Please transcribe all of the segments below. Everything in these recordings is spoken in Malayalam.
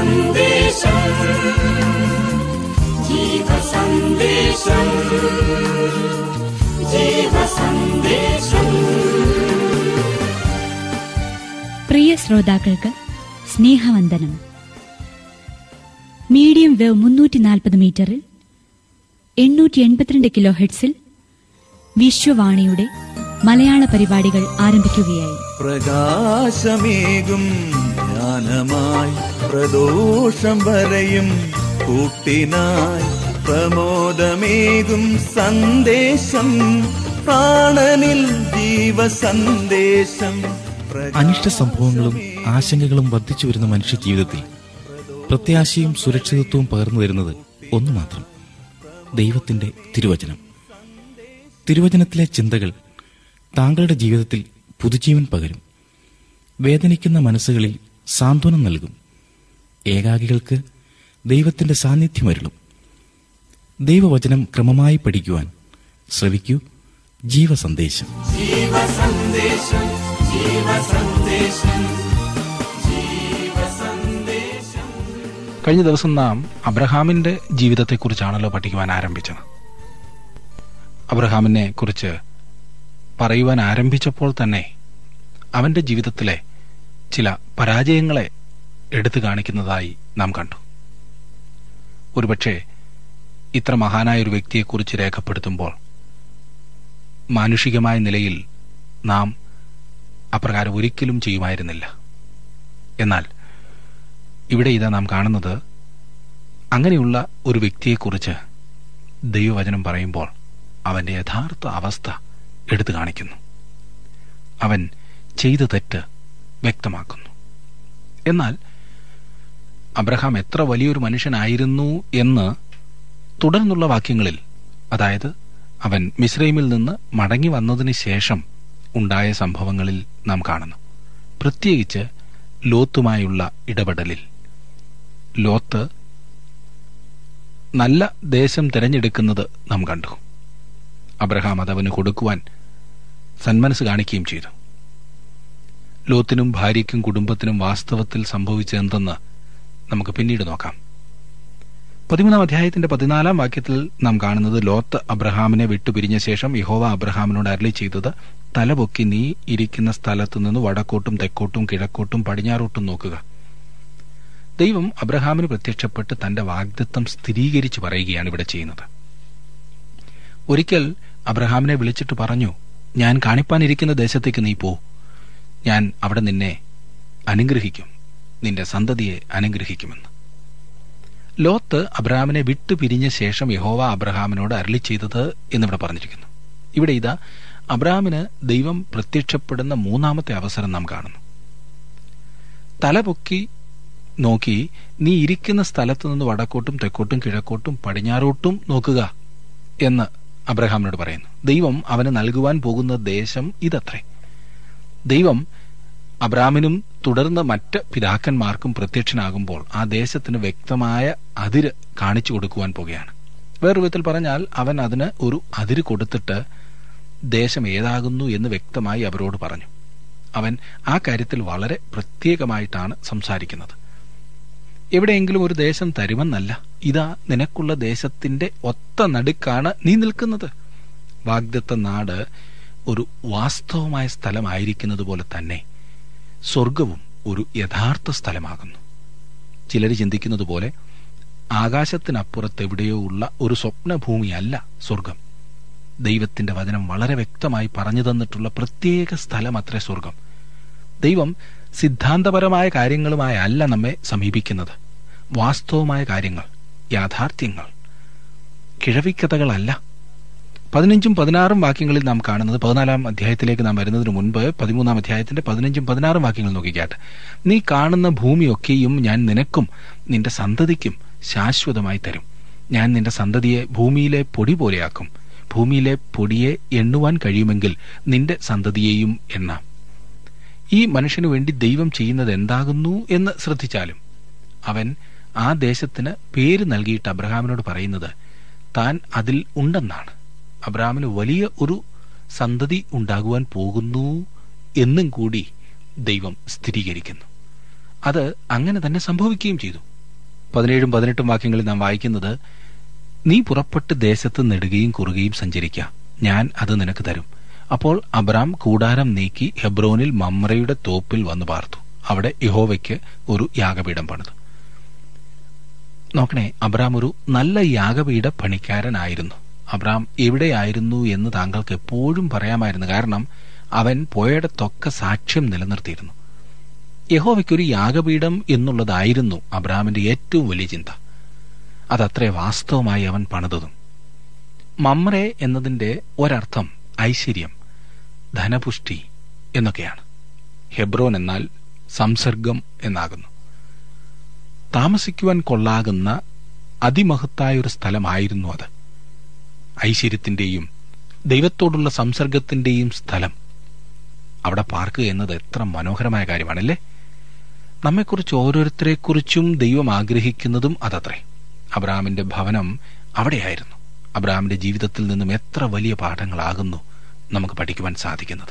ജീവസന്ദേശം ജീവസന്ദേശം ജീവസന്ദേശം പ്രിയ ശ്രോതാക്കൾക്ക് സ്നേഹവന്ദനം മീഡിയം വേവ് മുന്നൂറ്റി നാൽപ്പത് മീറ്ററിൽ എണ്ണൂറ്റി എൺപത്തിരണ്ട് കിലോ ഹെഡ്സിൽ വിശ്വവാണിയുടെ മലയാള പരിപാടികൾ ആരംഭിക്കുകയായി പ്രകാശമേകും ജ്ഞാനമായി പ്രദോഷം വരയും കൂട്ടിനായി പ്രമോദമേകും സന്ദേശം പ്രാണനിൽ ജീവസന്ദേശം അനിഷ്ട സംഭവങ്ങളും ആശങ്കകളും വർദ്ധിച്ചു വരുന്ന മനുഷ്യ ജീവിതത്തിൽ പ്രത്യാശയും സുരക്ഷിതത്വവും പകർന്നു തരുന്നത് ഒന്നു മാത്രം ദൈവത്തിന്റെ തിരുവചനം തിരുവചനത്തിലെ ചിന്തകൾ താങ്കളുടെ ജീവിതത്തിൽ പുതുജീവൻ പകരും വേദനിക്കുന്ന മനസ്സുകളിൽ സാന്ത്വനം നൽകും ഏകാകികൾക്ക് ദൈവത്തിന്റെ സാന്നിധ്യമരുളും ദൈവവചനം ക്രമമായി പഠിക്കുവാൻ ശ്രവിക്കൂ ജീവസന്ദേശം ജീവസന്ദേശം ജീവസന്ദേശം ജീവസന്ദേശം കഴിഞ്ഞ ദിവസം നാം അബ്രഹാമിന്റെ ജീവിതത്തെക്കുറിച്ചാണല്ലോ പഠിക്കുവാൻ ആരംഭിച്ചത് അബ്രഹാമിനെ കുറിച്ച് പറയുവാൻ ആരംഭിച്ചപ്പോൾ തന്നെ അവന്റെ ജീവിതത്തിലെ ചില പരാജയങ്ങളെ എടുത്തു കാണിക്കുന്നതായി നാം കണ്ടു ഒരുപക്ഷെ ഇത്ര മഹാനായ ഒരു വ്യക്തിയെക്കുറിച്ച് രേഖപ്പെടുത്തുമ്പോൾ മാനുഷികമായ നിലയിൽ നാം അപ്രകാരം ഒരിക്കലും ചെയ്യുമായിരുന്നില്ല എന്നാൽ ഇവിടെ ഇതാ നാം കാണുന്നത് അങ്ങനെയുള്ള ഒരു വ്യക്തിയെക്കുറിച്ച് ദൈവവചനം പറയുമ്പോൾ അവന്റെ യഥാർത്ഥ അവസ്ഥ എടുത്തു കാണിക്കുന്നു അവൻ ചെയ്ത തെറ്റ് വ്യക്തമാക്കുന്നു എന്നാൽ അബ്രഹാം എത്ര വലിയൊരു മനുഷ്യനായിരുന്നു എന്ന് തുടർന്നുള്ള വാക്യങ്ങളിൽ അതായത് അവൻ മിസ്രൈമിൽ നിന്ന് മടങ്ങി വന്നതിന് ശേഷം ഉണ്ടായ സംഭവങ്ങളിൽ നാം കാണുന്നു പ്രത്യേകിച്ച് ലോത്തുമായുള്ള ഇടപെടലിൽ ലോത്ത് നല്ല ദേശം തിരഞ്ഞെടുക്കുന്നത് നാം കണ്ടു അബ്രഹാം അതവന് കൊടുക്കുവാൻ സന്മനസ് കാണിക്കുകയും ചെയ്തു ലോത്തിനും ഭാര്യയ്ക്കും കുടുംബത്തിനും വാസ്തവത്തിൽ സംഭവിച്ചതെന്തെന്ന് നമുക്ക് പിന്നീട് നോക്കാം പതിമൂന്നാം അധ്യായത്തിന്റെ പതിനാലാം വാക്യത്തിൽ നാം കാണുന്നത് ലോത്ത് അബ്രഹാമിനെ വിട്ടുപിരിഞ്ഞ ശേഷം യഹോവ അബ്രഹാമിനോട് അരളി ചെയ്തത് തലപൊക്കി നീ ഇരിക്കുന്ന സ്ഥലത്തു നിന്ന് വടക്കോട്ടും തെക്കോട്ടും കിഴക്കോട്ടും പടിഞ്ഞാറോട്ടും നോക്കുക ദൈവം അബ്രഹാമിന് പ്രത്യക്ഷപ്പെട്ട് തന്റെ വാഗ്ദത്വം സ്ഥിരീകരിച്ച് പറയുകയാണ് ഇവിടെ ചെയ്യുന്നത് ഒരിക്കൽ അബ്രഹാമിനെ വിളിച്ചിട്ട് പറഞ്ഞു ഞാൻ കാണിപ്പാനിരിക്കുന്ന ദേശത്തേക്ക് നീ പോ ഞാൻ അവിടെ നിന്നെ അനുഗ്രഹിക്കും നിന്റെ സന്തതിയെ അനുഗ്രഹിക്കുമെന്ന് ലോത്ത് അബ്രഹാമിനെ വിട്ടുപിരിഞ്ഞ ശേഷം യഹോവ അബ്രഹാമിനോട് അരളി ചെയ്തത് എന്നിവിടെ പറഞ്ഞിരിക്കുന്നു ഇവിടെ ഇതാ അബ്രഹാമിന് ദൈവം പ്രത്യക്ഷപ്പെടുന്ന മൂന്നാമത്തെ അവസരം നാം കാണുന്നു തലപൊക്കി നോക്കി നീ ഇരിക്കുന്ന സ്ഥലത്തു നിന്ന് വടക്കോട്ടും തെക്കോട്ടും കിഴക്കോട്ടും പടിഞ്ഞാറോട്ടും നോക്കുക എന്ന് അബ്രഹാമിനോട് പറയുന്നു ദൈവം അവന് നൽകുവാൻ പോകുന്ന ദേശം ഇതത്രേ ദൈവം അബ്രാമിനും തുടർന്ന് മറ്റ് പിതാക്കന്മാർക്കും പ്രത്യക്ഷനാകുമ്പോൾ ആ ദേശത്തിന് വ്യക്തമായ അതിര് കാണിച്ചു കൊടുക്കുവാൻ പോകുകയാണ് വേറൊരു വിധത്തിൽ പറഞ്ഞാൽ അവൻ അതിന് ഒരു അതിര് കൊടുത്തിട്ട് ദേശം ഏതാകുന്നു എന്ന് വ്യക്തമായി അവരോട് പറഞ്ഞു അവൻ ആ കാര്യത്തിൽ വളരെ പ്രത്യേകമായിട്ടാണ് സംസാരിക്കുന്നത് എവിടെയെങ്കിലും ഒരു ദേശം തരുമെന്നല്ല ഇതാ നിനക്കുള്ള ദേശത്തിന്റെ ഒത്ത നടുക്കാണ് നീ നിൽക്കുന്നത് വാഗ്ദത്ത നാട് ഒരു വാസ്തവമായ സ്ഥലമായിരിക്കുന്നത് പോലെ തന്നെ സ്വർഗവും ഒരു യഥാർത്ഥ സ്ഥലമാകുന്നു ചിലർ ചിന്തിക്കുന്നത് പോലെ ആകാശത്തിനപ്പുറത്ത് എവിടെയോ ഉള്ള ഒരു സ്വപ്നഭൂമിയല്ല സ്വർഗം ദൈവത്തിന്റെ വചനം വളരെ വ്യക്തമായി പറഞ്ഞു തന്നിട്ടുള്ള പ്രത്യേക സ്ഥലമത്രേ സ്വർഗം ദൈവം സിദ്ധാന്തപരമായ കാര്യങ്ങളുമായി അല്ല നമ്മെ സമീപിക്കുന്നത് വാസ്തവമായ കാര്യങ്ങൾ യാഥാർത്ഥ്യങ്ങൾ കിഴവിക്കഥകളല്ല പതിനഞ്ചും പതിനാറും വാക്യങ്ങളിൽ നാം കാണുന്നത് പതിനാലാം അധ്യായത്തിലേക്ക് നാം വരുന്നതിന് മുൻപ് പതിമൂന്നാം അധ്യായത്തിന്റെ പതിനഞ്ചും പതിനാറും വാക്യങ്ങൾ നോക്കിക്കാട്ടെ നീ കാണുന്ന ഭൂമിയൊക്കെയും ഞാൻ നിനക്കും നിന്റെ സന്തതിക്കും ശാശ്വതമായി തരും ഞാൻ നിന്റെ സന്തതിയെ ഭൂമിയിലെ പൊടി പോലെയാക്കും ഭൂമിയിലെ പൊടിയെ എണ്ണുവാൻ കഴിയുമെങ്കിൽ നിന്റെ സന്തതിയെയും എണ്ണാം ഈ മനുഷ്യനു വേണ്ടി ദൈവം ചെയ്യുന്നത് എന്താകുന്നു എന്ന് ശ്രദ്ധിച്ചാലും അവൻ ആ ദേശത്തിന് പേര് നൽകിയിട്ട് അബ്രഹാമിനോട് പറയുന്നത് താൻ അതിൽ ഉണ്ടെന്നാണ് അബ്രഹാമിന് വലിയ ഒരു സന്തതി ഉണ്ടാകുവാൻ പോകുന്നു എന്നും കൂടി ദൈവം സ്ഥിരീകരിക്കുന്നു അത് അങ്ങനെ തന്നെ സംഭവിക്കുകയും ചെയ്തു പതിനേഴും പതിനെട്ടും വാക്യങ്ങളിൽ നാം വായിക്കുന്നത് നീ പുറപ്പെട്ട് ദേശത്ത് നെടുകയും കുറുകയും സഞ്ചരിക്ക ഞാൻ അത് നിനക്ക് തരും അപ്പോൾ അബ്രാം കൂടാരം നീക്കി ഹെബ്രോനിൽ മമ്രയുടെ തോപ്പിൽ വന്നു പാർത്തു അവിടെ യഹോവയ്ക്ക് ഒരു യാഗപീഠം പണിതു നോക്കണേ അബ്രാം ഒരു നല്ല യാഗപീഠ പണിക്കാരനായിരുന്നു അബ്രാം എവിടെയായിരുന്നു എന്ന് താങ്കൾക്ക് എപ്പോഴും പറയാമായിരുന്നു കാരണം അവൻ പോയടത്തൊക്കെ സാക്ഷ്യം നിലനിർത്തിയിരുന്നു യഹോവയ്ക്കൊരു യാഗപീഠം എന്നുള്ളതായിരുന്നു അബ്രാമിന്റെ ഏറ്റവും വലിയ ചിന്ത അതത്രേ വാസ്തവമായി അവൻ പണിതതും മമ്രെ എന്നതിന്റെ ഒരർത്ഥം ഐശ്വര്യം ധനപുഷ്ടി എന്നൊക്കെയാണ് ഹെബ്രോൻ എന്നാൽ സംസർഗം എന്നാകുന്നു താമസിക്കുവാൻ കൊള്ളാകുന്ന അതിമഹത്തായ ഒരു സ്ഥലമായിരുന്നു അത് ഐശ്വര്യത്തിന്റെയും ദൈവത്തോടുള്ള സംസർഗത്തിന്റെയും സ്ഥലം അവിടെ പാർക്കുക എന്നത് എത്ര മനോഹരമായ കാര്യമാണല്ലേ നമ്മെക്കുറിച്ച് ഓരോരുത്തരെക്കുറിച്ചും ദൈവം ആഗ്രഹിക്കുന്നതും അതത്രേ അബ്രാമിന്റെ ഭവനം അവിടെയായിരുന്നു അബ്രാമിന്റെ ജീവിതത്തിൽ നിന്നും എത്ര വലിയ പാഠങ്ങളാകുന്നു നമുക്ക് പഠിക്കുവാൻ സാധിക്കുന്നത്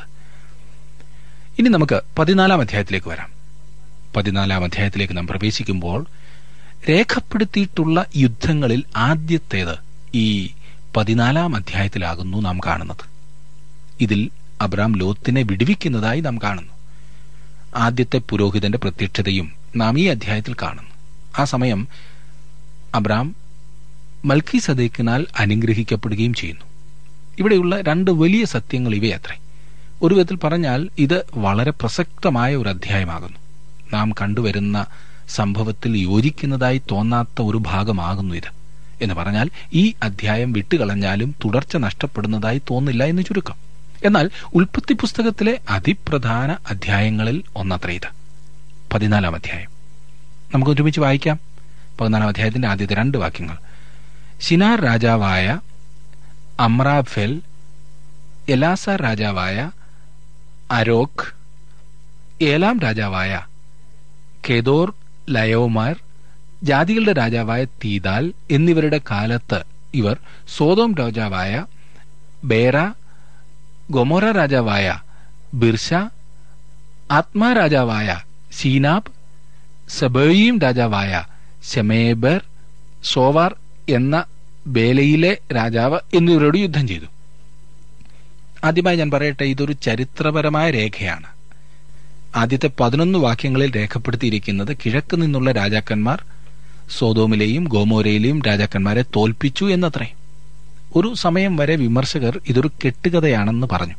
ഇനി നമുക്ക് പതിനാലാം അധ്യായത്തിലേക്ക് വരാം പതിനാലാം അധ്യായത്തിലേക്ക് നാം പ്രവേശിക്കുമ്പോൾ രേഖപ്പെടുത്തിയിട്ടുള്ള യുദ്ധങ്ങളിൽ ആദ്യത്തേത് ഈ പതിനാലാം അധ്യായത്തിലാകുന്നു നാം കാണുന്നത് ഇതിൽ അബ്രാം ലോത്തിനെ വിടുവിക്കുന്നതായി നാം കാണുന്നു ആദ്യത്തെ പുരോഹിതന്റെ പ്രത്യക്ഷതയും നാം ഈ അധ്യായത്തിൽ കാണുന്നു ആ സമയം അബ്രാം മൽക്കി സദേക്കിനാൽ അനുഗ്രഹിക്കപ്പെടുകയും ചെയ്യുന്നു ഇവിടെയുള്ള രണ്ട് വലിയ സത്യങ്ങൾ ഇവയത്രേ ഒരു വിധത്തിൽ പറഞ്ഞാൽ ഇത് വളരെ പ്രസക്തമായ ഒരു അധ്യായമാകുന്നു നാം കണ്ടുവരുന്ന സംഭവത്തിൽ യോജിക്കുന്നതായി തോന്നാത്ത ഒരു ഭാഗമാകുന്നു ഇത് എന്ന് പറഞ്ഞാൽ ഈ അധ്യായം വിട്ടുകളഞ്ഞാലും തുടർച്ച നഷ്ടപ്പെടുന്നതായി തോന്നില്ല എന്ന് ചുരുക്കം എന്നാൽ ഉൽപ്പത്തി പുസ്തകത്തിലെ അതിപ്രധാന അധ്യായങ്ങളിൽ ഒന്നത്ര ഇത് പതിനാലാം അധ്യായം നമുക്ക് ഒരുമിച്ച് വായിക്കാം പതിനാലാം അധ്യായത്തിന്റെ ആദ്യത്തെ രണ്ട് വാക്യങ്ങൾ ഷിനാർ രാജാവായ അമ്രാഫെൽ എലാസാർ രാജാവായ അരോഖ് ഏലാം രാജാവായ കെദോർ ലയോമാർ ജാതികളുടെ രാജാവായ തീതാൽ എന്നിവരുടെ കാലത്ത് ഇവർ സോതോം രാജാവായ ബേറ ഗൊമോറ രാജാവായ ബിർഷ ആത്മാ രാജാവായ സീനാബ് സബയീം രാജാവായ ശമേബർ സോവാർ എന്ന ബേലയിലെ രാജാവ് എന്നിവരോട് യുദ്ധം ചെയ്തു ആദ്യമായി ഞാൻ പറയട്ടെ ഇതൊരു ചരിത്രപരമായ രേഖയാണ് ആദ്യത്തെ പതിനൊന്ന് വാക്യങ്ങളിൽ രേഖപ്പെടുത്തിയിരിക്കുന്നത് കിഴക്ക് നിന്നുള്ള രാജാക്കന്മാർ സോതോമിലെയും ഗോമോരയിലെയും രാജാക്കന്മാരെ തോൽപ്പിച്ചു എന്നത്രേ ഒരു സമയം വരെ വിമർശകർ ഇതൊരു കെട്ടുകഥയാണെന്ന് പറഞ്ഞു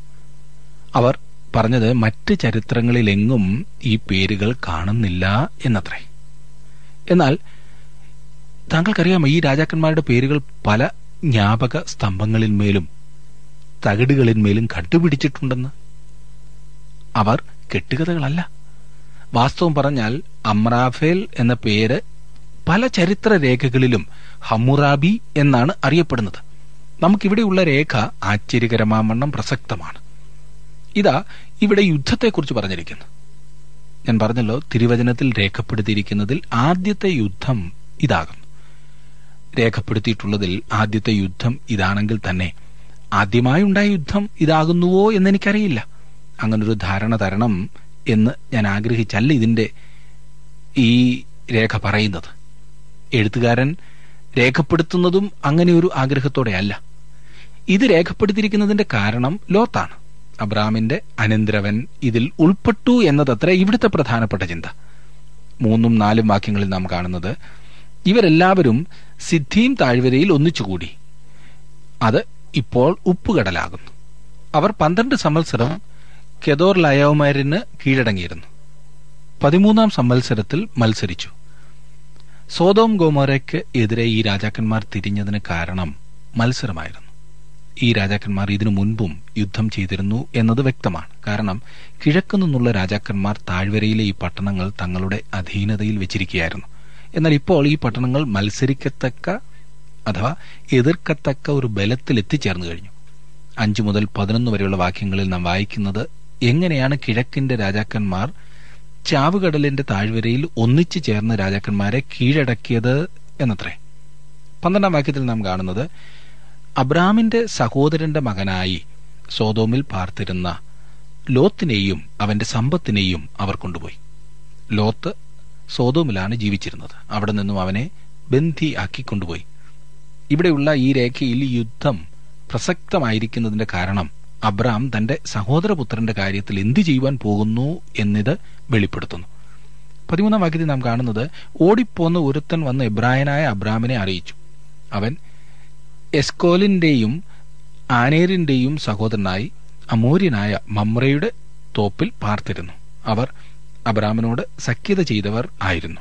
അവർ പറഞ്ഞത് മറ്റ് ചരിത്രങ്ങളിലെങ്ങും ഈ പേരുകൾ കാണുന്നില്ല എന്നത്രേ എന്നാൽ താങ്കൾക്കറിയാമോ ഈ രാജാക്കന്മാരുടെ പേരുകൾ പല ജ്ഞാപക സ്തംഭങ്ങളിന്മേലും തകിടുകളിന്മേലും കണ്ടുപിടിച്ചിട്ടുണ്ടെന്ന് അവർ കെട്ടുകഥകളല്ല വാസ്തവം പറഞ്ഞാൽ അമ്രാഫേൽ എന്ന പേര് പല ചരിത്ര രേഖകളിലും ഹമ്മുറാബി എന്നാണ് അറിയപ്പെടുന്നത് നമുക്കിവിടെയുള്ള രേഖ ആശ്ചര്യകരമാവണ്ണം പ്രസക്തമാണ് ഇതാ ഇവിടെ യുദ്ധത്തെക്കുറിച്ച് പറഞ്ഞിരിക്കുന്നു ഞാൻ പറഞ്ഞല്ലോ തിരുവചനത്തിൽ രേഖപ്പെടുത്തിയിരിക്കുന്നതിൽ ആദ്യത്തെ യുദ്ധം ഇതാകുന്നു രേഖപ്പെടുത്തിയിട്ടുള്ളതിൽ ആദ്യത്തെ യുദ്ധം ഇതാണെങ്കിൽ തന്നെ ആദ്യമായുണ്ടായ യുദ്ധം ഇതാകുന്നുവോ എന്ന് എനിക്കറിയില്ല അങ്ങനൊരു ധാരണ തരണം എന്ന് ഞാൻ ആഗ്രഹിച്ചല്ല ഇതിന്റെ ഈ രേഖ പറയുന്നത് എഴുത്തുകാരൻ രേഖപ്പെടുത്തുന്നതും അങ്ങനെ ഒരു ആഗ്രഹത്തോടെയല്ല ഇത് രേഖപ്പെടുത്തിയിരിക്കുന്നതിന്റെ കാരണം ലോത്താണ് അബ്രാമിന്റെ അനന്തരവൻ ഇതിൽ ഉൾപ്പെട്ടു എന്നതത്ര ഇവിടുത്തെ പ്രധാനപ്പെട്ട ചിന്ത മൂന്നും നാലും വാക്യങ്ങളിൽ നാം കാണുന്നത് ഇവരെല്ലാവരും സിദ്ധിയും താഴ്വരയിൽ ഒന്നിച്ചുകൂടി അത് ഇപ്പോൾ ഉപ്പുകടലാകുന്നു അവർ പന്ത്രണ്ട് സംവത്സരം കെദോർ ലയോമാരിന് കീഴടങ്ങിയിരുന്നു പതിമൂന്നാം സംവത്സരത്തിൽ മത്സരിച്ചു സോതോം ഗോമോരയ്ക്ക് എതിരെ ഈ രാജാക്കന്മാർ തിരിഞ്ഞതിന് കാരണം മത്സരമായിരുന്നു ഈ രാജാക്കന്മാർ ഇതിനു മുൻപും യുദ്ധം ചെയ്തിരുന്നു എന്നത് വ്യക്തമാണ് കാരണം കിഴക്കു നിന്നുള്ള രാജാക്കന്മാർ താഴ്വരയിലെ ഈ പട്ടണങ്ങൾ തങ്ങളുടെ അധീനതയിൽ വെച്ചിരിക്കുകയായിരുന്നു എന്നാൽ ഇപ്പോൾ ഈ പട്ടണങ്ങൾ മത്സരിക്കത്തക്ക അഥവാ എതിർക്കത്തക്ക ഒരു ബലത്തിൽ എത്തിച്ചേർന്നു കഴിഞ്ഞു അഞ്ചു മുതൽ പതിനൊന്ന് വരെയുള്ള വാക്യങ്ങളിൽ നാം വായിക്കുന്നത് എങ്ങനെയാണ് കിഴക്കിന്റെ രാജാക്കന്മാർ ചാവുകടലിന്റെ താഴ്വരയിൽ ഒന്നിച്ചു ചേർന്ന രാജാക്കന്മാരെ കീഴടക്കിയത് എന്നത്രേ പന്ത്രണ്ടാം വാക്യത്തിൽ നാം കാണുന്നത് അബ്രാമിന്റെ സഹോദരന്റെ മകനായി സോതോമിൽ പാർത്തിരുന്ന ലോത്തിനെയും അവന്റെ സമ്പത്തിനെയും അവർ കൊണ്ടുപോയി ലോത്ത് സോതോമിലാണ് ജീവിച്ചിരുന്നത് അവിടെ നിന്നും അവനെ ബന്ധിയാക്കി ആക്കിക്കൊണ്ടുപോയി ഇവിടെയുള്ള ഈ രേഖയിൽ യുദ്ധം പ്രസക്തമായിരിക്കുന്നതിന്റെ കാരണം അബ്രാം തന്റെ സഹോദരപുത്രന്റെ കാര്യത്തിൽ എന്തു ചെയ്യുവാൻ പോകുന്നു എന്നിത് വെളിപ്പെടുത്തുന്നു പതിമൂന്നാം വാക്യത്തിൽ നാം കാണുന്നത് ഓടിപ്പോന്ന ഒരുത്തൻ വന്ന് എബ്രായനായ അബ്രാമിനെ അറിയിച്ചു അവൻ എസ്കോലിന്റെയും ആനേരിന്റെയും സഹോദരനായി അമൂര്യനായ മമ്രയുടെ തോപ്പിൽ പാർത്തിരുന്നു അവർ അബ്രാമിനോട് സഖ്യത ചെയ്തവർ ആയിരുന്നു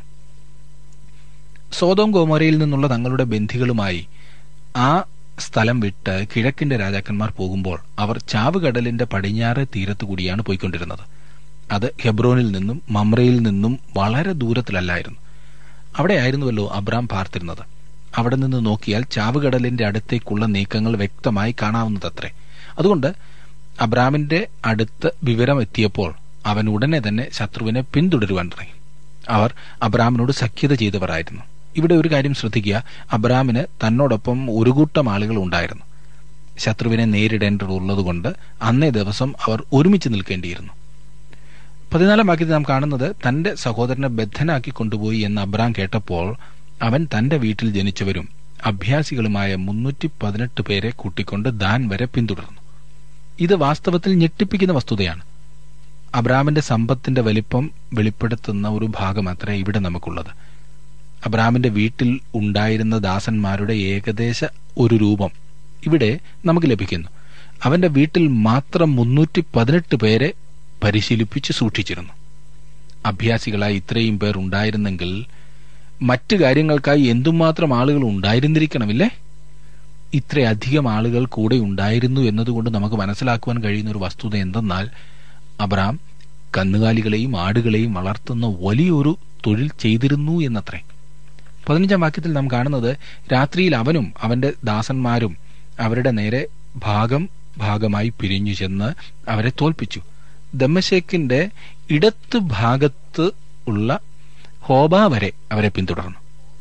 സോതോം ഗോമോരയിൽ നിന്നുള്ള തങ്ങളുടെ ബന്ധികളുമായി ആ സ്ഥലം വിട്ട് കിഴക്കിന്റെ രാജാക്കന്മാർ പോകുമ്പോൾ അവർ ചാവുകടലിന്റെ പടിഞ്ഞാറ് തീരത്തു കൂടിയാണ് പോയിക്കൊണ്ടിരുന്നത് അത് ഹെബ്രോനിൽ നിന്നും മമ്രയിൽ നിന്നും വളരെ ദൂരത്തിലല്ലായിരുന്നു അവിടെയായിരുന്നുവല്ലോ അബ്രാം പാർത്തിരുന്നത് അവിടെ നിന്ന് നോക്കിയാൽ ചാവുകടലിന്റെ അടുത്തേക്കുള്ള നീക്കങ്ങൾ വ്യക്തമായി കാണാവുന്നതത്രേ അതുകൊണ്ട് അബ്രാമിന്റെ അടുത്ത് വിവരം എത്തിയപ്പോൾ അവൻ ഉടനെ തന്നെ ശത്രുവിനെ പിന്തുടരുവാൻ തുടങ്ങി അവർ അബ്രാമിനോട് സഖ്യത ചെയ്തവരായിരുന്നു ഇവിടെ ഒരു കാര്യം ശ്രദ്ധിക്കുക അബ്രാമിന് തന്നോടൊപ്പം ഒരു കൂട്ടം ആളുകൾ ഉണ്ടായിരുന്നു ശത്രുവിനെ നേരിടേണ്ടതുള്ളതുകൊണ്ട് അന്നേ ദിവസം അവർ ഒരുമിച്ച് നിൽക്കേണ്ടിയിരുന്നു പതിനാലാം വാക്യത്തിൽ നാം കാണുന്നത് തന്റെ സഹോദരനെ ബദ്ധനാക്കി കൊണ്ടുപോയി എന്ന് അബ്രാം കേട്ടപ്പോൾ അവൻ തന്റെ വീട്ടിൽ ജനിച്ചവരും അഭ്യാസികളുമായ മുന്നൂറ്റി പതിനെട്ട് പേരെ കൂട്ടിക്കൊണ്ട് ദാൻ വരെ പിന്തുടർന്നു ഇത് വാസ്തവത്തിൽ ഞെട്ടിപ്പിക്കുന്ന വസ്തുതയാണ് അബ്രാമിന്റെ സമ്പത്തിന്റെ വലിപ്പം വെളിപ്പെടുത്തുന്ന ഒരു ഭാഗമത്രേ ഇവിടെ നമുക്കുള്ളത് അബ്രാമിന്റെ വീട്ടിൽ ഉണ്ടായിരുന്ന ദാസന്മാരുടെ ഏകദേശ ഒരു രൂപം ഇവിടെ നമുക്ക് ലഭിക്കുന്നു അവന്റെ വീട്ടിൽ മാത്രം മുന്നൂറ്റി പതിനെട്ട് പേരെ പരിശീലിപ്പിച്ച് സൂക്ഷിച്ചിരുന്നു അഭ്യാസികളായി ഇത്രയും പേർ ഉണ്ടായിരുന്നെങ്കിൽ മറ്റു കാര്യങ്ങൾക്കായി എന്തുമാത്രം ആളുകൾ ഉണ്ടായിരുന്നിരിക്കണമില്ലേ ഇത്രയധികം ആളുകൾ കൂടെ ഉണ്ടായിരുന്നു എന്നതുകൊണ്ട് നമുക്ക് മനസ്സിലാക്കുവാൻ കഴിയുന്ന ഒരു വസ്തുത എന്തെന്നാൽ അബ്രാം കന്നുകാലികളെയും ആടുകളെയും വളർത്തുന്ന വലിയൊരു തൊഴിൽ ചെയ്തിരുന്നു എന്നത്രേ പതിനഞ്ചാം വാക്യത്തിൽ നാം കാണുന്നത് രാത്രിയിൽ അവനും അവന്റെ ദാസന്മാരും അവരുടെ നേരെ ഭാഗം ഭാഗമായി പിരിഞ്ഞു ചെന്ന് അവരെ തോൽപ്പിച്ചു ദമ്മശേക്കിന്റെ ഇടത്ത് ഭാഗത്ത് ഉള്ള ഹോബ വരെ അവരെ പിന്തുടർന്നു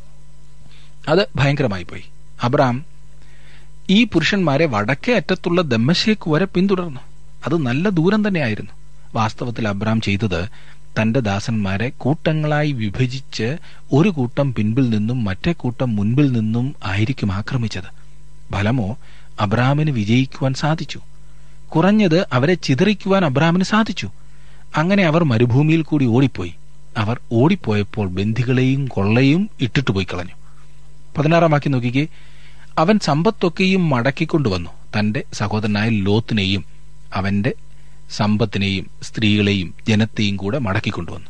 അത് ഭയങ്കരമായി പോയി അബ്രാം ഈ പുരുഷന്മാരെ വടക്കേ അറ്റത്തുള്ള ദമ്മശേക്ക് വരെ പിന്തുടർന്നു അത് നല്ല ദൂരം തന്നെയായിരുന്നു വാസ്തവത്തിൽ അബ്രാം ചെയ്തത് തന്റെ ദാസന്മാരെ കൂട്ടങ്ങളായി വിഭജിച്ച് ഒരു കൂട്ടം പിൻപിൽ നിന്നും മറ്റേ കൂട്ടം മുൻപിൽ നിന്നും ആയിരിക്കും ആക്രമിച്ചത് ഫലമോ അബ്രാമിന് വിജയിക്കുവാൻ സാധിച്ചു കുറഞ്ഞത് അവരെ ചിതറിക്കുവാൻ അബ്രാമിന് സാധിച്ചു അങ്ങനെ അവർ മരുഭൂമിയിൽ കൂടി ഓടിപ്പോയി അവർ ഓടിപ്പോയപ്പോൾ ബന്ധികളെയും കൊള്ളയും ഇട്ടിട്ട് പോയി കളഞ്ഞു പതിനാറാം വാക്യം നോക്കിക്കേ അവൻ സമ്പത്തൊക്കെയും മടക്കിക്കൊണ്ടുവന്നു തന്റെ സഹോദരനായ ലോത്തിനെയും അവന്റെ സമ്പത്തിനെയും സ്ത്രീകളെയും ജനത്തെയും കൂടെ മടക്കിക്കൊണ്ടുവന്നു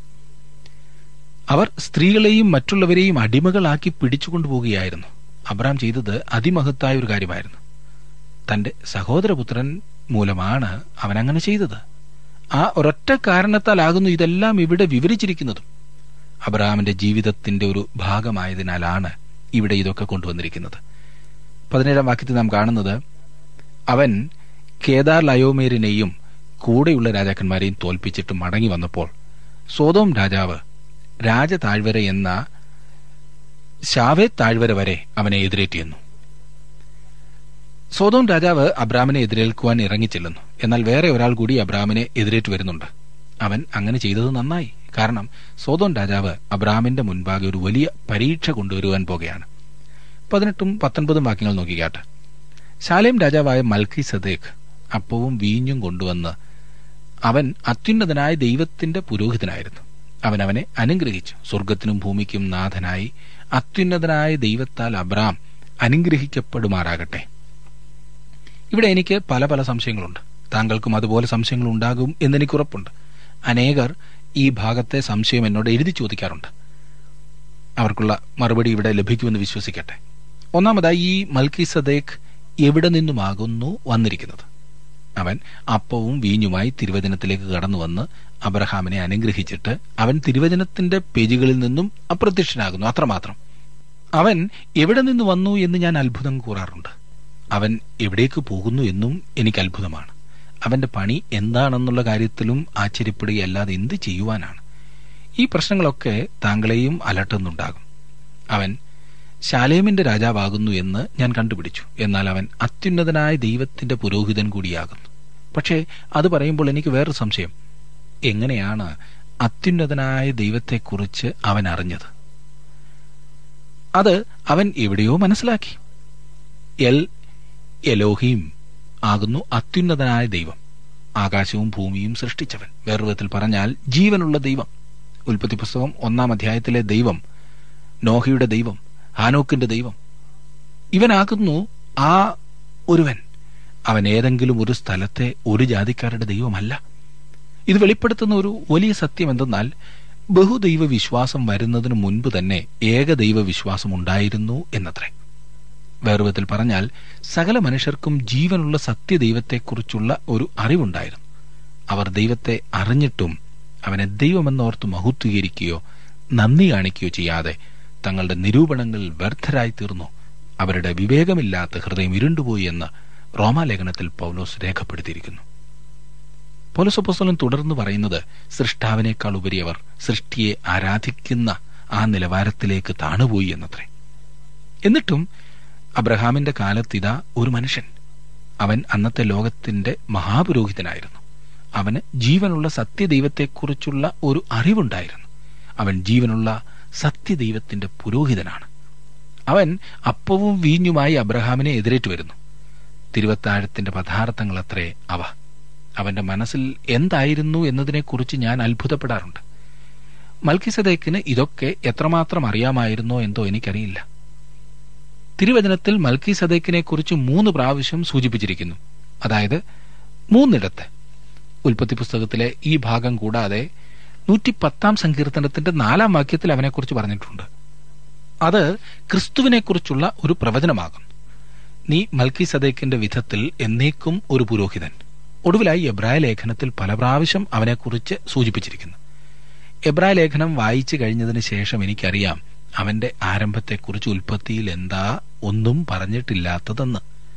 അവർ സ്ത്രീകളെയും മറ്റുള്ളവരെയും അടിമകളാക്കി പിടിച്ചുകൊണ്ടുപോവുകയായിരുന്നു അബ്രാം ചെയ്തത് അതിമഹത്തായ ഒരു കാര്യമായിരുന്നു തന്റെ സഹോദരപുത്രൻ മൂലമാണ് അവൻ അങ്ങനെ ചെയ്തത് ആ ഒരൊറ്റ കാരണത്താലാകുന്നു ഇതെല്ലാം ഇവിടെ വിവരിച്ചിരിക്കുന്നതും അബ്രഹാമിന്റെ ജീവിതത്തിന്റെ ഒരു ഭാഗമായതിനാലാണ് ഇവിടെ ഇതൊക്കെ കൊണ്ടുവന്നിരിക്കുന്നത് പതിനേഴാം വാക്യത്തിൽ നാം കാണുന്നത് അവൻ കേദാർ ലയോമേരിനെയും കൂടെയുള്ള രാജാക്കന്മാരെയും തോൽപ്പിച്ചിട്ട് മടങ്ങി വന്നപ്പോൾ സോതോം രാജാവ് രാജതാഴ്വര എന്ന ശാവേ താഴ്വര വരെ അവനെ എതിരേറ്റിയെന്നു സോതോം രാജാവ് അബ്രാമിനെ എതിരേൽക്കുവാൻ ഇറങ്ങിച്ചെല്ലുന്നു എന്നാൽ വേറെ ഒരാൾ കൂടി അബ്രാമിനെ എതിരേറ്റ് വരുന്നുണ്ട് അവൻ അങ്ങനെ ചെയ്തത് നന്നായി കാരണം സോതോം രാജാവ് അബ്രാമിന്റെ മുൻപാകെ ഒരു വലിയ പരീക്ഷ കൊണ്ടുവരുവാൻ പോകുകയാണ് പതിനെട്ടും പത്തൊൻപതും വാക്യങ്ങൾ നോക്കിക്കാട്ടെ ശാലേം രാജാവായ മൽക്കി സദേഖ് അപ്പവും വീഞ്ഞും കൊണ്ടുവന്ന് അവൻ അത്യുന്നതനായ ദൈവത്തിന്റെ പുരോഹിതനായിരുന്നു അവൻ അവനെ അനുഗ്രഹിച്ചു സ്വർഗത്തിനും ഭൂമിക്കും നാഥനായി അത്യുന്നതനായ ദൈവത്താൽ അബ്രാം അനുഗ്രഹിക്കപ്പെടുമാറാകട്ടെ ഇവിടെ എനിക്ക് പല പല സംശയങ്ങളുണ്ട് താങ്കൾക്കും അതുപോലെ സംശയങ്ങൾ ഉണ്ടാകും എന്നെനിക്ക് ഉറപ്പുണ്ട് അനേകർ ഈ ഭാഗത്തെ സംശയം എന്നോട് എഴുതി ചോദിക്കാറുണ്ട് അവർക്കുള്ള മറുപടി ഇവിടെ ലഭിക്കുമെന്ന് വിശ്വസിക്കട്ടെ ഒന്നാമതായി ഈ മൽക്കി സദേഖ് എവിടെ നിന്നുമാകുന്നു വന്നിരിക്കുന്നത് അവൻ അപ്പവും വീഞ്ഞുമായി തിരുവചനത്തിലേക്ക് കടന്നു വന്ന് അബ്രഹാമിനെ അനുഗ്രഹിച്ചിട്ട് അവൻ തിരുവചനത്തിന്റെ പേജുകളിൽ നിന്നും അപ്രത്യക്ഷനാകുന്നു അത്രമാത്രം അവൻ എവിടെ നിന്ന് വന്നു എന്ന് ഞാൻ അത്ഭുതം കൂറാറുണ്ട് അവൻ എവിടേക്ക് പോകുന്നു എന്നും എനിക്ക് അത്ഭുതമാണ് അവന്റെ പണി എന്താണെന്നുള്ള കാര്യത്തിലും ആശ്ചര്യപ്പെടുകയല്ലാതെ എന്ത് ചെയ്യുവാനാണ് ഈ പ്രശ്നങ്ങളൊക്കെ താങ്കളെയും അലട്ടുന്നുണ്ടാകും അവൻ ശാലേമിന്റെ രാജാവാകുന്നു എന്ന് ഞാൻ കണ്ടുപിടിച്ചു എന്നാൽ അവൻ അത്യുന്നതനായ ദൈവത്തിന്റെ പുരോഹിതൻ കൂടിയാകുന്നു പക്ഷേ അത് പറയുമ്പോൾ എനിക്ക് വേറൊരു സംശയം എങ്ങനെയാണ് അത്യുന്നതനായ ദൈവത്തെക്കുറിച്ച് അവൻ അറിഞ്ഞത് അത് അവൻ എവിടെയോ മനസ്സിലാക്കി എൽ എലോഹീം ആകുന്നു അത്യുന്നതനായ ദൈവം ആകാശവും ഭൂമിയും സൃഷ്ടിച്ചവൻ വേറെ വിധത്തിൽ പറഞ്ഞാൽ ജീവനുള്ള ദൈവം ഉൽപ്പത്തി പുസ്തകം ഒന്നാം അധ്യായത്തിലെ ദൈവം നോഹയുടെ ദൈവം ഹാനോക്കിന്റെ ദൈവം ഇവനാകുന്നു ആ ഒരുവൻ അവൻ ഏതെങ്കിലും ഒരു സ്ഥലത്തെ ഒരു ജാതിക്കാരുടെ ദൈവമല്ല ഇത് വെളിപ്പെടുത്തുന്ന ഒരു വലിയ സത്യം എന്തെന്നാൽ ബഹുദൈവ വിശ്വാസം വരുന്നതിന് മുൻപ് തന്നെ ഏകദൈവ വിശ്വാസം ഉണ്ടായിരുന്നു എന്നത്രേ വേറെ വിധത്തിൽ പറഞ്ഞാൽ സകല മനുഷ്യർക്കും ജീവനുള്ള സത്യദൈവത്തെക്കുറിച്ചുള്ള ഒരു അറിവുണ്ടായിരുന്നു അവർ ദൈവത്തെ അറിഞ്ഞിട്ടും അവനെ ദൈവമെന്നോർത്ത് മഹത്വീകരിക്കുകയോ നന്ദി കാണിക്കുകയോ ചെയ്യാതെ തങ്ങളുടെ നിരൂപണങ്ങൾ വ്യർത്ഥരായി തീർന്നു അവരുടെ വിവേകമില്ലാത്ത ഹൃദയം ഇരുണ്ടുപോയി എന്ന് റോമാലേഖനത്തിൽ പൗലോസ് രേഖപ്പെടുത്തിയിരിക്കുന്നു പൗലോസപ്പോസ്തലൻ തുടർന്ന് പറയുന്നത് സൃഷ്ടാവിനേക്കാൾ ഉപരി അവർ സൃഷ്ടിയെ ആരാധിക്കുന്ന ആ നിലവാരത്തിലേക്ക് താണുപോയി എന്നത്രേ എന്നിട്ടും അബ്രഹാമിന്റെ കാലത്തിതാ ഒരു മനുഷ്യൻ അവൻ അന്നത്തെ ലോകത്തിന്റെ മഹാപുരോഹിതനായിരുന്നു അവന് ജീവനുള്ള സത്യദൈവത്തെക്കുറിച്ചുള്ള ഒരു അറിവുണ്ടായിരുന്നു അവൻ ജീവനുള്ള സത്യദൈവത്തിന്റെ പുരോഹിതനാണ് അവൻ അപ്പവും വീഞ്ഞുമായി അബ്രഹാമിനെ എതിരേറ്റു വരുന്നു തിരുവത്താഴത്തിന്റെ പദാർത്ഥങ്ങൾ അത്രേ അവ അവന്റെ മനസ്സിൽ എന്തായിരുന്നു എന്നതിനെക്കുറിച്ച് ഞാൻ അത്ഭുതപ്പെടാറുണ്ട് മൽക്കിസദേക്കിന് ഇതൊക്കെ എത്രമാത്രം അറിയാമായിരുന്നോ എന്തോ എനിക്കറിയില്ല തിരുവചനത്തിൽ മൽക്കി സദേക്കിനെ കുറിച്ച് മൂന്ന് പ്രാവശ്യം സൂചിപ്പിച്ചിരിക്കുന്നു അതായത് മൂന്നിടത്ത് ഉൽപ്പത്തി പുസ്തകത്തിലെ ഈ ഭാഗം കൂടാതെ നൂറ്റി പത്താം സങ്കീർത്തനത്തിന്റെ നാലാം വാക്യത്തിൽ അവനെക്കുറിച്ച് പറഞ്ഞിട്ടുണ്ട് അത് ക്രിസ്തുവിനെക്കുറിച്ചുള്ള ഒരു പ്രവചനമാകും നീ മൽക്കി സദേക്കിന്റെ വിധത്തിൽ എന്നേക്കും ഒരു പുരോഹിതൻ ഒടുവിലായി എബ്രായ ലേഖനത്തിൽ പല പ്രാവശ്യം അവനെക്കുറിച്ച് സൂചിപ്പിച്ചിരിക്കുന്നു എബ്രായ ലേഖനം വായിച്ചു കഴിഞ്ഞതിന് ശേഷം എനിക്കറിയാം അവന്റെ ആരംഭത്തെക്കുറിച്ച് ഉൽപ്പത്തിയിൽ എന്താ ഒന്നും പറഞ്ഞിട്ടില്ലാത്തതെന്ന്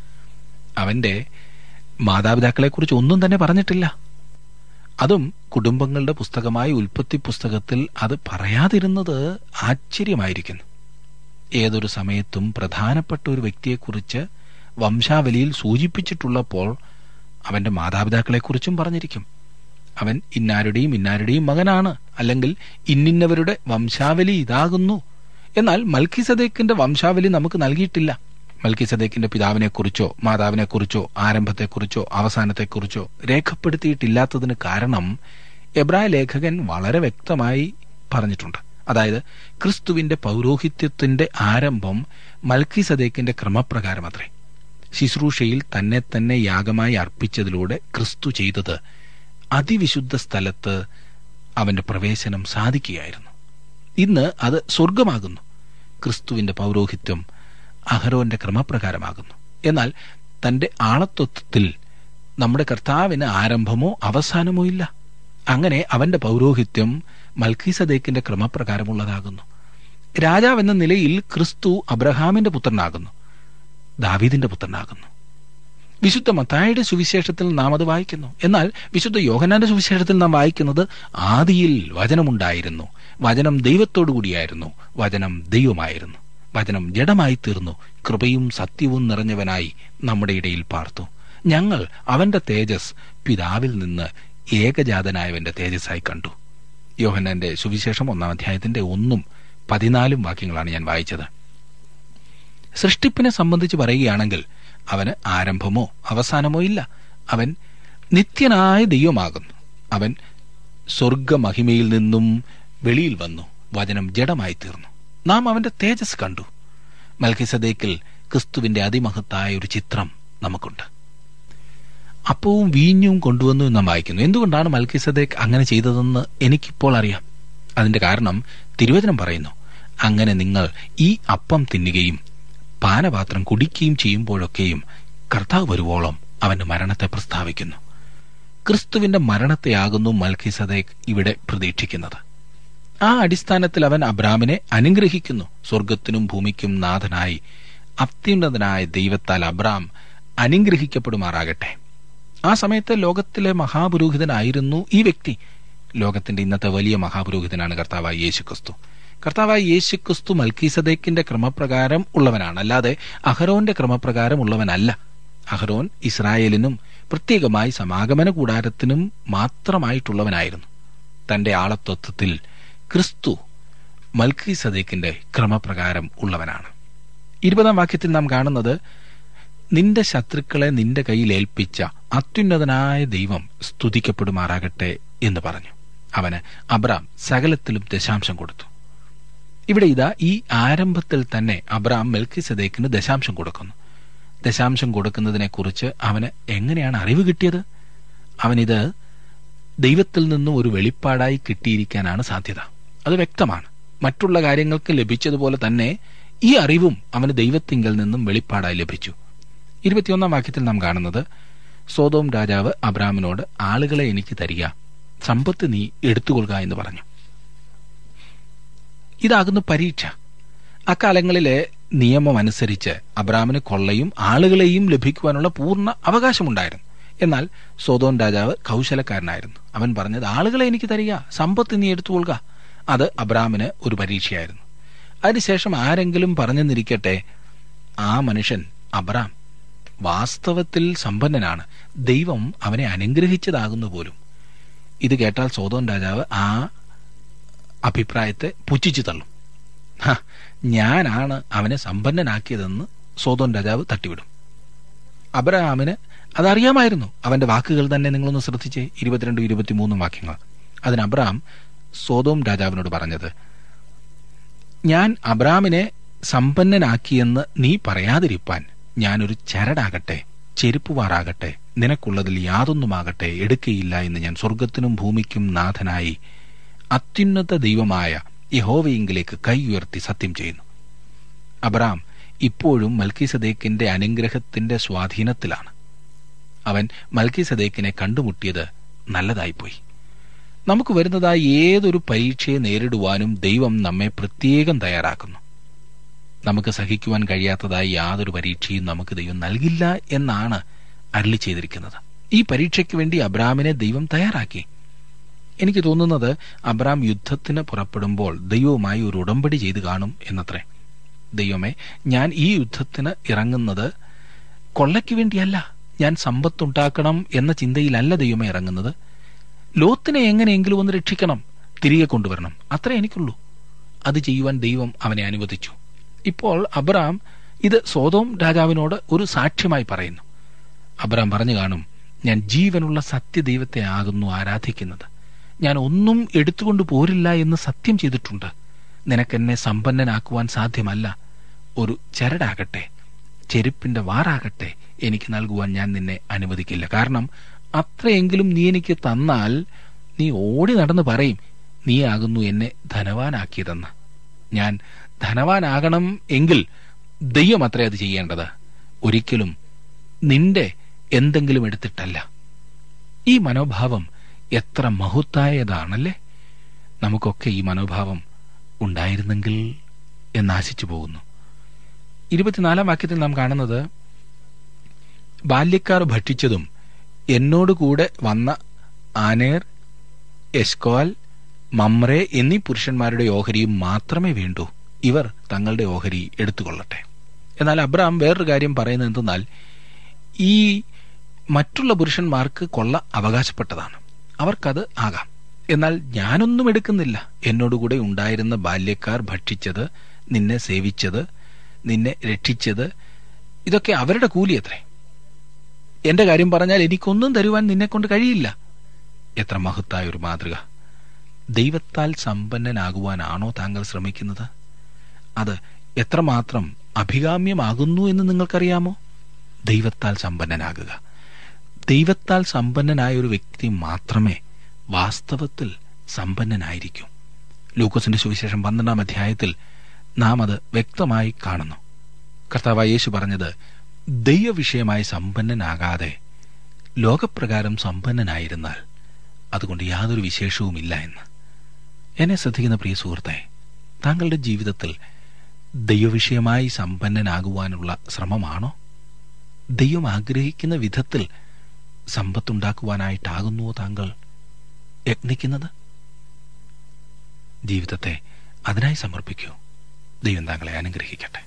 അവന്റെ മാതാപിതാക്കളെക്കുറിച്ച് ഒന്നും തന്നെ പറഞ്ഞിട്ടില്ല അതും കുടുംബങ്ങളുടെ പുസ്തകമായ ഉൽപ്പത്തി പുസ്തകത്തിൽ അത് പറയാതിരുന്നത് ആശ്ചര്യമായിരിക്കുന്നു ഏതൊരു സമയത്തും പ്രധാനപ്പെട്ട ഒരു വ്യക്തിയെക്കുറിച്ച് വംശാവലിയിൽ സൂചിപ്പിച്ചിട്ടുള്ളപ്പോൾ അവന്റെ മാതാപിതാക്കളെക്കുറിച്ചും പറഞ്ഞിരിക്കും അവൻ ഇന്നാരുടെയും ഇന്നാരുടെയും മകനാണ് അല്ലെങ്കിൽ ഇന്നിന്നവരുടെ വംശാവലി ഇതാകുന്നു എന്നാൽ മൽക്കിസദേക്കിന്റെ വംശാവലി നമുക്ക് നൽകിയിട്ടില്ല മൽക്കിസദേക്കിന്റെ പിതാവിനെക്കുറിച്ചോ മാതാവിനെക്കുറിച്ചോ ആരംഭത്തെക്കുറിച്ചോ അവസാനത്തെക്കുറിച്ചോ രേഖപ്പെടുത്തിയിട്ടില്ലാത്തതിന് കാരണം എബ്രായ ലേഖകൻ വളരെ വ്യക്തമായി പറഞ്ഞിട്ടുണ്ട് അതായത് ക്രിസ്തുവിന്റെ പൗരോഹിത്യത്തിന്റെ ആരംഭം മൽക്കിസദേക്കിന്റെ ക്രമപ്രകാരം അത്രേ ശുശ്രൂഷയിൽ തന്നെ തന്നെ യാഗമായി അർപ്പിച്ചതിലൂടെ ക്രിസ്തു ചെയ്തത് അതിവിശുദ്ധ സ്ഥലത്ത് അവന്റെ പ്രവേശനം സാധിക്കുകയായിരുന്നു ഇന്ന് അത് സ്വർഗമാകുന്നു ക്രിസ്തുവിന്റെ പൗരോഹിത്യം അഹരോന്റെ ക്രമപ്രകാരമാകുന്നു എന്നാൽ തന്റെ ആളത്വത്തിൽ നമ്മുടെ കർത്താവിന് ആരംഭമോ അവസാനമോ ഇല്ല അങ്ങനെ അവന്റെ പൗരോഹിത്യം മൽക്കീസദേക്കിന്റെ ക്രമപ്രകാരമുള്ളതാകുന്നു രാജാവ് എന്ന നിലയിൽ ക്രിസ്തു അബ്രഹാമിന്റെ പുത്രനാകുന്നു ദാവീദിന്റെ പുത്രനാകുന്നു വിശുദ്ധ മത്തായുടെ സുവിശേഷത്തിൽ നാം അത് വായിക്കുന്നു എന്നാൽ വിശുദ്ധ യോഹനാന്റെ സുവിശേഷത്തിൽ നാം വായിക്കുന്നത് ആദിയിൽ വചനമുണ്ടായിരുന്നു വചനം ദൈവത്തോടുകൂടിയായിരുന്നു വചനം ദൈവമായിരുന്നു വചനം ജഡമായി തീർന്നു കൃപയും സത്യവും നിറഞ്ഞവനായി നമ്മുടെ ഇടയിൽ പാർത്തു ഞങ്ങൾ അവന്റെ തേജസ് പിതാവിൽ നിന്ന് ഏകജാതനായവന്റെ തേജസ്സായി കണ്ടു യോഹന്നാന്റെ സുവിശേഷം ഒന്നാം അധ്യായത്തിന്റെ ഒന്നും പതിനാലും വാക്യങ്ങളാണ് ഞാൻ വായിച്ചത് സൃഷ്ടിപ്പിനെ സംബന്ധിച്ച് പറയുകയാണെങ്കിൽ അവന് ആരംഭമോ അവസാനമോ ഇല്ല അവൻ നിത്യനായ ദൈവമാകുന്നു അവൻ സ്വർഗമഹിമയിൽ നിന്നും വെളിയിൽ വന്നു വചനം ജഡമായി തീർന്നു നാം അവന്റെ തേജസ് കണ്ടു മൽക്കിസദേക്കിൽ ക്രിസ്തുവിന്റെ അതിമഹത്തായ ഒരു ചിത്രം നമുക്കുണ്ട് അപ്പവും വീഞ്ഞും കൊണ്ടുവന്നു എന്ന് നാം വായിക്കുന്നു എന്തുകൊണ്ടാണ് മൽക്കിസദേക്ക് അങ്ങനെ ചെയ്തതെന്ന് എനിക്കിപ്പോൾ അറിയാം അതിന്റെ കാരണം തിരുവചനം പറയുന്നു അങ്ങനെ നിങ്ങൾ ഈ അപ്പം തിന്നുകയും പാനപാത്രം കുടിക്കുകയും ചെയ്യുമ്പോഴൊക്കെയും കർത്താവ് വരുവോളം അവന്റെ മരണത്തെ പ്രസ്താവിക്കുന്നു ക്രിസ്തുവിന്റെ മരണത്തെയാകുന്നു മൽക്കിസദേക്ക് ഇവിടെ പ്രതീക്ഷിക്കുന്നത് ആ അടിസ്ഥാനത്തിൽ അവൻ അബ്രാമിനെ അനുഗ്രഹിക്കുന്നു സ്വർഗത്തിനും ഭൂമിക്കും നാഥനായി അത്യുന്നതനായ ദൈവത്താൽ അബ്രാം അനുഗ്രഹിക്കപ്പെടുമാറാകട്ടെ ആ സമയത്ത് ലോകത്തിലെ മഹാപുരോഹിതനായിരുന്നു ഈ വ്യക്തി ലോകത്തിന്റെ ഇന്നത്തെ വലിയ മഹാപുരോഹിതനാണ് കർത്താവായ യേശുക്രിസ്തു കർത്താവായ യേശുക്രിസ്തു മൽക്കീസദേക്കിന്റെ ക്രമപ്രകാരം ഉള്ളവനാണ് അല്ലാതെ അഹരോന്റെ ക്രമപ്രകാരം ഉള്ളവനല്ല അഹരോൻ ഇസ്രായേലിനും പ്രത്യേകമായി സമാഗമന കൂടാരത്തിനും മാത്രമായിട്ടുള്ളവനായിരുന്നു തന്റെ ആളത്വത്വത്തിൽ ക്രിസ്തു മൽക്കി സദേക്കിന്റെ ക്രമപ്രകാരം ഉള്ളവനാണ് ഇരുപതാം വാക്യത്തിൽ നാം കാണുന്നത് നിന്റെ ശത്രുക്കളെ നിന്റെ കയ്യിൽ ഏൽപ്പിച്ച അത്യുന്നതനായ ദൈവം സ്തുതിക്കപ്പെടുമാറാകട്ടെ എന്ന് പറഞ്ഞു അവന് അബ്രാം സകലത്തിലും ദശാംശം കൊടുത്തു ഇവിടെ ഇതാ ഈ ആരംഭത്തിൽ തന്നെ അബ്രാം മെൽക്കി സദേക്കിന് ദശാംശം കൊടുക്കുന്നു ദശാംശം കൊടുക്കുന്നതിനെക്കുറിച്ച് അവന് എങ്ങനെയാണ് അറിവ് കിട്ടിയത് അവനിത് ദൈവത്തിൽ നിന്നും ഒരു വെളിപ്പാടായി കിട്ടിയിരിക്കാനാണ് സാധ്യത അത് വ്യക്തമാണ് മറ്റുള്ള കാര്യങ്ങൾക്ക് ലഭിച്ചതുപോലെ തന്നെ ഈ അറിവും അവന് ദൈവത്തിങ്കൽ നിന്നും വെളിപ്പാടായി ലഭിച്ചു ഇരുപത്തിയൊന്നാം വാക്യത്തിൽ നാം കാണുന്നത് സോതോം രാജാവ് അബ്രാമിനോട് ആളുകളെ എനിക്ക് തരിക സമ്പത്ത് നീ എടുത്തുകൊള്ളുക എന്ന് പറഞ്ഞു ഇതാകുന്നു പരീക്ഷ അക്കാലങ്ങളിലെ നിയമം അനുസരിച്ച് അബ്രാമിന് കൊള്ളയും ആളുകളെയും ലഭിക്കുവാനുള്ള പൂർണ്ണ അവകാശമുണ്ടായിരുന്നു എന്നാൽ സോതോൻ രാജാവ് കൗശലക്കാരനായിരുന്നു അവൻ പറഞ്ഞത് ആളുകളെ എനിക്ക് തരിക സമ്പത്ത് നീ എടുത്തുകൊള്ളുക അത് അബ്രാമിന് ഒരു പരീക്ഷയായിരുന്നു അതിനുശേഷം ആരെങ്കിലും പറഞ്ഞെന്നിരിക്കട്ടെ ആ മനുഷ്യൻ അബ്രാം വാസ്തവത്തിൽ സമ്പന്നനാണ് ദൈവം അവനെ അനുഗ്രഹിച്ചതാകുന്നു പോലും ഇത് കേട്ടാൽ സോതോൻ രാജാവ് ആ അഭിപ്രായത്തെ പുച്ഛിച്ചു തള്ളും ഹ, ഞാനാണ് അവനെ സമ്പന്നനാക്കിയതെന്ന് സോതോൻ രാജാവ് തട്ടിവിടും അബ്രഹാമിന് അതറിയാമായിരുന്നു അവന്റെ വാക്കുകൾ തന്നെ നിങ്ങളൊന്ന് ശ്രദ്ധിച്ചേ ഇരുപത്തിരണ്ടും ഇരുപത്തിമൂന്നും വാക്യങ്ങൾ അതിന് അബ്രഹാം സോതോം രാജാവിനോട് പറഞ്ഞത് ഞാൻ അബ്രാമിനെ സമ്പന്നനാക്കിയെന്ന് നീ പറയാതിരിപ്പാൻ ഞാനൊരു ചരടാകട്ടെ ചെരുപ്പുവാറാകട്ടെ നിനക്കുള്ളതിൽ യാതൊന്നുമാകട്ടെ എടുക്കയില്ല എന്ന് ഞാൻ സ്വർഗത്തിനും ഭൂമിക്കും നാഥനായി അത്യുന്നത ദൈവമായ യഹോവയെങ്കിലേക്ക് കൈ ഉയർത്തി സത്യം ചെയ്യുന്നു അബ്രാം ഇപ്പോഴും മൽക്കിസദേക്കിന്റെ അനുഗ്രഹത്തിന്റെ സ്വാധീനത്തിലാണ് അവൻ മൽക്കിസദേക്കിനെ കണ്ടുമുട്ടിയത് നല്ലതായിപ്പോയി നമുക്ക് വരുന്നതായി ഏതൊരു പരീക്ഷയെ നേരിടുവാനും ദൈവം നമ്മെ പ്രത്യേകം തയ്യാറാക്കുന്നു നമുക്ക് സഹിക്കുവാൻ കഴിയാത്തതായി യാതൊരു പരീക്ഷയും നമുക്ക് ദൈവം നൽകില്ല എന്നാണ് അരളി ചെയ്തിരിക്കുന്നത് ഈ പരീക്ഷയ്ക്ക് വേണ്ടി അബ്രാമിനെ ദൈവം തയ്യാറാക്കി എനിക്ക് തോന്നുന്നത് അബ്രാം യുദ്ധത്തിന് പുറപ്പെടുമ്പോൾ ദൈവവുമായി ഒരു ഉടമ്പടി ചെയ്തു കാണും എന്നത്രേ ദൈവമേ ഞാൻ ഈ യുദ്ധത്തിന് ഇറങ്ങുന്നത് കൊള്ളയ്ക്ക് വേണ്ടിയല്ല ഞാൻ സമ്പത്തുണ്ടാക്കണം എന്ന ചിന്തയിലല്ല ദൈവമേ ഇറങ്ങുന്നത് ലോത്തിനെ എങ്ങനെയെങ്കിലും ഒന്ന് രക്ഷിക്കണം തിരികെ കൊണ്ടുവരണം അത്രേ എനിക്കുള്ളൂ അത് ചെയ്യുവാൻ ദൈവം അവനെ അനുവദിച്ചു ഇപ്പോൾ അബ്രാം ഇത് സോതോം രാജാവിനോട് ഒരു സാക്ഷ്യമായി പറയുന്നു അബ്രാം പറഞ്ഞു കാണും ഞാൻ ജീവനുള്ള സത്യദൈവത്തെ ആകുന്നു ആരാധിക്കുന്നത് ഞാൻ ഒന്നും എടുത്തുകൊണ്ട് പോരില്ല എന്ന് സത്യം ചെയ്തിട്ടുണ്ട് നിനക്കെന്നെ സമ്പന്നനാക്കുവാൻ സാധ്യമല്ല ഒരു ചരടാകട്ടെ ചെരുപ്പിന്റെ വാറാകട്ടെ എനിക്ക് നൽകുവാൻ ഞാൻ നിന്നെ അനുവദിക്കില്ല കാരണം അത്രയെങ്കിലും നീ എനിക്ക് തന്നാൽ നീ ഓടി നടന്ന് പറയും നീ ആകുന്നു എന്നെ ധനവാനാക്കിയതെന്ന് ഞാൻ ധനവാനാകണം എങ്കിൽ ദൈവം അത്രേ അത് ചെയ്യേണ്ടത് ഒരിക്കലും നിന്റെ എന്തെങ്കിലും എടുത്തിട്ടല്ല ഈ മനോഭാവം എത്ര മഹത്തായതാണല്ലേ നമുക്കൊക്കെ ഈ മനോഭാവം ഉണ്ടായിരുന്നെങ്കിൽ എന്നാശിച്ചു പോകുന്നു ഇരുപത്തിനാലാം വാക്യത്തിൽ നാം കാണുന്നത് ബാല്യക്കാർ ഭക്ഷിച്ചതും എന്നോട് കൂടെ വന്ന ആനേർ എസ്കോൽ മമ്രെ എന്നീ പുരുഷന്മാരുടെ ഓഹരിയും മാത്രമേ വേണ്ടൂ ഇവർ തങ്ങളുടെ ഓഹരി എടുത്തുകൊള്ളട്ടെ എന്നാൽ അബ്രാം വേറൊരു കാര്യം പറയുന്നത് എന്തെന്നാൽ ഈ മറ്റുള്ള പുരുഷന്മാർക്ക് കൊള്ള അവകാശപ്പെട്ടതാണ് അവർക്കത് ആകാം എന്നാൽ ഞാനൊന്നും എടുക്കുന്നില്ല എന്നോടുകൂടെ ഉണ്ടായിരുന്ന ബാല്യക്കാർ ഭക്ഷിച്ചത് നിന്നെ സേവിച്ചത് നിന്നെ രക്ഷിച്ചത് ഇതൊക്കെ അവരുടെ കൂലിയത്രേ എന്റെ കാര്യം പറഞ്ഞാൽ എനിക്കൊന്നും തരുവാൻ നിന്നെ കൊണ്ട് കഴിയില്ല എത്ര മഹത്തായ ഒരു മാതൃക ദൈവത്താൽ സമ്പന്നനാകുവാനാണോ താങ്കൾ ശ്രമിക്കുന്നത് അത് എത്രമാത്രം അഭികാമ്യമാകുന്നു എന്ന് നിങ്ങൾക്കറിയാമോ ദൈവത്താൽ സമ്പന്നനാകുക ദൈവത്താൽ സമ്പന്നനായ ഒരു വ്യക്തി മാത്രമേ വാസ്തവത്തിൽ സമ്പന്നനായിരിക്കൂ ലൂക്കോസിന്റെ സുവിശേഷം പന്ത്രണ്ടാം അധ്യായത്തിൽ നാം അത് വ്യക്തമായി കാണുന്നു കർത്താവായ യേശു പറഞ്ഞത് ദൈവവിഷയമായി സമ്പന്നനാകാതെ ലോകപ്രകാരം സമ്പന്നനായിരുന്നാൽ അതുകൊണ്ട് യാതൊരു വിശേഷവുമില്ല എന്ന് എന്നെ ശ്രദ്ധിക്കുന്ന പ്രിയ സുഹൃത്തെ താങ്കളുടെ ജീവിതത്തിൽ ദൈവവിഷയമായി സമ്പന്നനാകുവാനുള്ള ശ്രമമാണോ ദൈവം ആഗ്രഹിക്കുന്ന വിധത്തിൽ സമ്പത്തുണ്ടാക്കുവാനായിട്ടാകുന്നുവോ താങ്കൾ യത്നിക്കുന്നത് ജീവിതത്തെ അതിനായി സമർപ്പിക്കൂ ദൈവം താങ്കളെ അനുഗ്രഹിക്കട്ടെ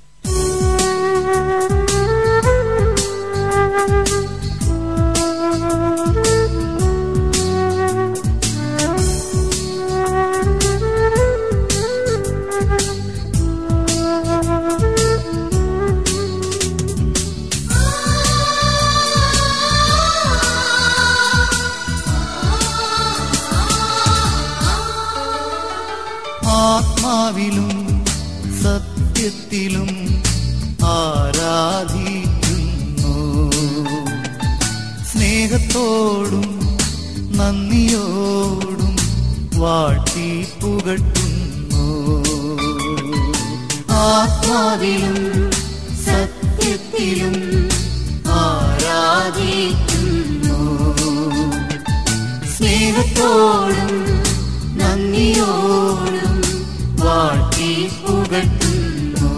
ആത്മാവിലും സത്യത്തിലും ആരാധിക്കുന്നു സ്നേഹത്തോടും നന്ദിയോടും വാഴ്ത്തി പുകട്ടുന്നു ആത്മാവിലും സത്യത്തിലും ആരാധിക്കുന്നു സ്നേഹത്തോടും നന്ദിയോടും വാഴ്ത്തി പുകട്ടുന്നു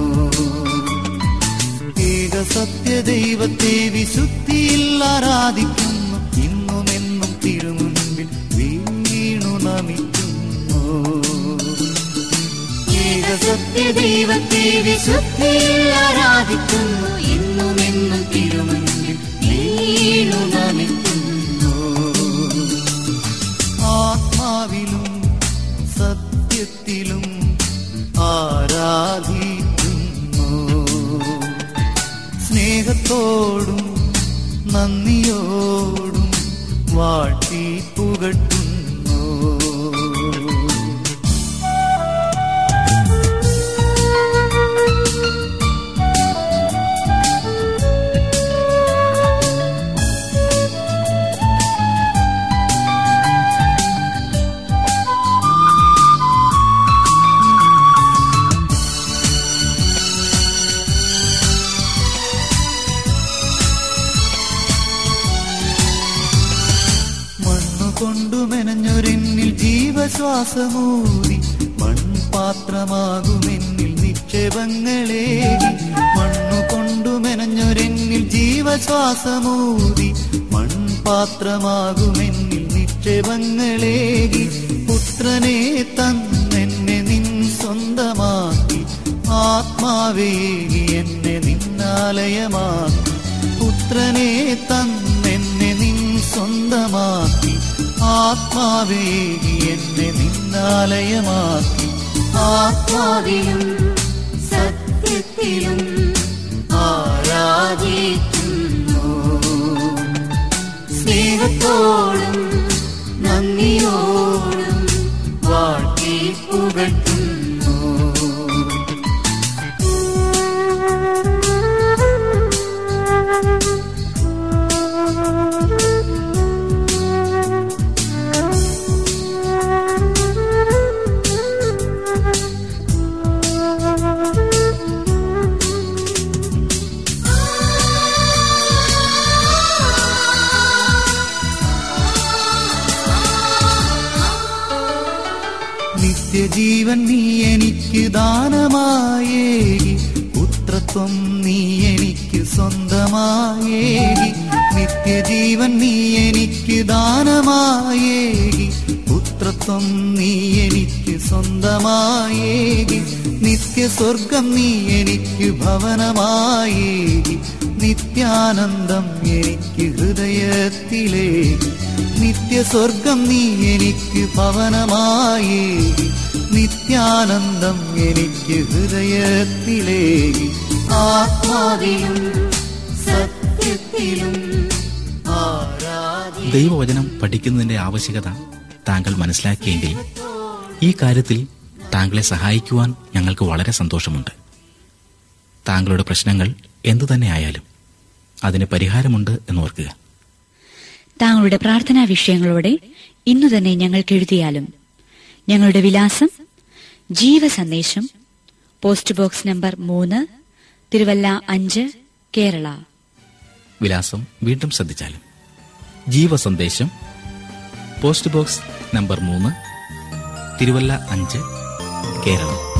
ഏക സത്യദൈവത്തെ വിശുദ്ധിയിൽ ആരാധിക്കുന്നു ഇന്നുമെന്നും തിരുമുൻപിൽ വീണു നമിക്കുന്നു ഏക സത്യദൈവത്തെ വിശുദ്ധിയിൽ ആരാധിക്കുന്നു ഇന്നുമെന്നും തിരുമുൻപിൽ വീണു നമിക്കുന്നു ആത്മാവിലും സത്യത്തിലും ആരാധിക്കുന്നു സ്നേഹത്തോടും നന്ദിയോടും വാഴ്ത്തി പുകട്ടുന്നു മണ്ണുകൊണ്ടു മെനഞ്ഞൊരെന്നിൽ ജീവശ്വാസമൂതി മൺപാത്രമാകുമെന്നിൽ നിക്ഷേപങ്ങളേകി മണ്ണുകൊണ്ടു മെനഞ്ഞൊരെന്നിൽ ജീവശ്വാസമൂതി മൺപാത്രമാകുമെന്നിൽ നിക്ഷേപങ്ങളേകി പുത്രനെ തന്നെന്നെ നിൻ സ്വന്തമാക്കി ആത്മാവേകി എന്നെ നിന്നാലയമാക്കി പുത്രനെ തന്നെന്നെ നിൻ സ്വന്തമാക്കി ആത്മാവേകി എന്നെ നിന്നാലയമാക്കി ആത്മാവിലും സത്യത്തിലും ആരാധിക്കുന്നു സ്നേഹത്തോടും നന്ദിയോടും വാഴ്ത്തി പുകട്ടുന്നു നിത്യജീവൻ നീ എനിക്ക് ദാനമായേകി പുത്രത്വം നീ എനിക്ക് സ്വന്തമായേകി നിത്യജീവൻ നീ എനിക്ക് ദാനമായേകി പുത്രത്വം നീ എനിക്ക് സ്വന്തമായേകി നിത്യസ്വർഗം നീ എനിക്ക് ഭവനമായേകി നിത്യാനന്ദം എനിക്ക് ഹൃദയത്തിലേക്ക് നിത്യസ്വർഗം നീ എനിക്ക് ഭവനമായേകി നിത്യാനന്ദം എനിക്ക് ഹൃദയത്തിലേക്ക് ആത്മാവിലും സത്യത്തിലും ആരാധി ദൈവവചനം പഠിക്കുന്നതിന്റെ ആവശ്യകത താങ്കൾ മനസ്സിലാക്കിയെങ്കിൽ ഈ കാര്യത്തിൽ താങ്കളെ സഹായിക്കുവാൻ ഞങ്ങൾക്ക് വളരെ സന്തോഷമുണ്ട് താങ്കളുടെ പ്രശ്നങ്ങൾ എന്തു തന്നെ ആയാലും അതിന് പരിഹാരമുണ്ട് എന്നോർക്കുക താങ്കളുടെ പ്രാർത്ഥനാ വിഷയങ്ങളോടെ ഇന്നു തന്നെ ഞങ്ങൾക്ക് എഴുതിയാലും ഞങ്ങളുടെ വിലാസം ജീവസന്ദേശം പോസ്റ്റ് ബോക്സ് നമ്പർ മൂന്ന് തിരുവല്ല അഞ്ച് കേരള വിലാസം വീണ്ടും ശ്രദ്ധിച്ചാലും ജീവസന്ദേശം പോസ്റ്റ് ബോക്സ് നമ്പർ മൂന്ന് തിരുവല്ല അഞ്ച് കേരളം